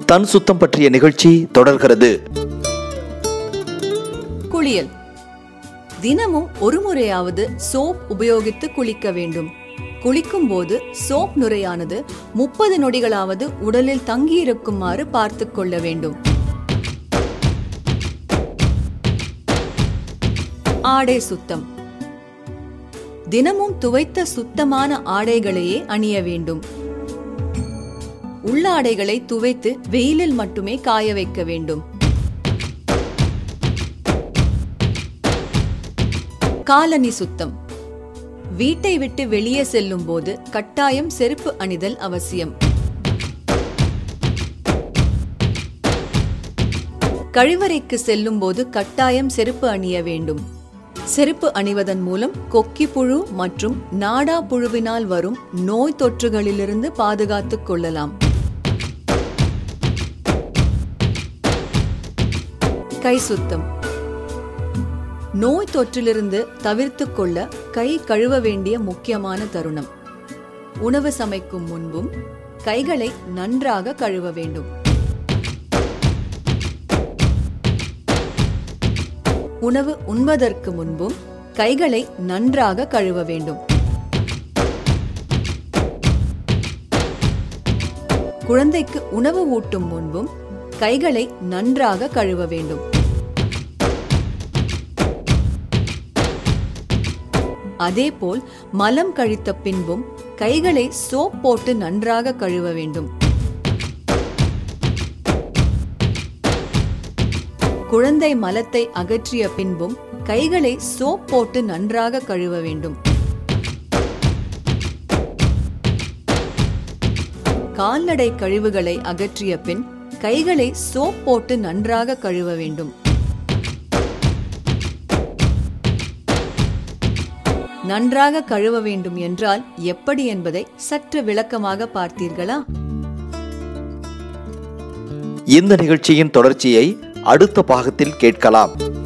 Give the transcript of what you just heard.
தன் சுத்தம் பற்றிய நிகழ்ச்சி தொடர்கிறது குளியல் தினமும் ஒரு முறையாவது சோப் உபயோகித்து குளிக்க வேண்டும் குளிக்கும் போது சோப் நுரையானது முப்பது நொடிகளாவது உடலில் தங்கியிருக்குமாறு பார்த்துக் கொள்ள வேண்டும் ஆடை சுத்தம் தினமும் துவைத்த சுத்தமான ஆடைகளையே அணிய வேண்டும் உள்ளாடைகளை துவைத்து வெயிலில் மட்டுமே காய வைக்க வேண்டும் காலணி சுத்தம் வீட்டை விட்டு வெளியே செல்லும் போது கட்டாயம் செருப்பு அணிதல் அவசியம் கழிவறைக்கு செல்லும் போது கட்டாயம் செருப்பு அணிய வேண்டும் செருப்பு அணிவதன் மூலம் கொக்கி புழு மற்றும் நாடா புழுவினால் வரும் நோய் தொற்றுகளிலிருந்து பாதுகாத்துக் கொள்ளலாம் கை சுத்தம் நோய் தொற்றிலிருந்து தவிர்த்துக் கொள்ள கை கழுவ வேண்டிய முக்கியமான தருணம் உணவு சமைக்கும் முன்பும் கைகளை நன்றாக கழுவ வேண்டும் உணவு உண்பதற்கு முன்பும் கைகளை நன்றாக கழுவ வேண்டும் குழந்தைக்கு உணவு ஊட்டும் முன்பும் கைகளை நன்றாக கழுவ வேண்டும் அதேபோல் மலம் கழித்த பின்பும் கைகளை சோப் போட்டு நன்றாக கழுவ வேண்டும் குழந்தை மலத்தை அகற்றிய பின்பும் கைகளை சோப் போட்டு நன்றாக கழுவ வேண்டும் கால்நடை கழிவுகளை அகற்றிய பின் கைகளை சோப் போட்டு நன்றாக கழுவ வேண்டும் நன்றாக கழுவ வேண்டும் என்றால் எப்படி என்பதை சற்று விளக்கமாக பார்த்தீர்களா இந்த நிகழ்ச்சியின் தொடர்ச்சியை அடுத்த பாகத்தில் கேட்கலாம்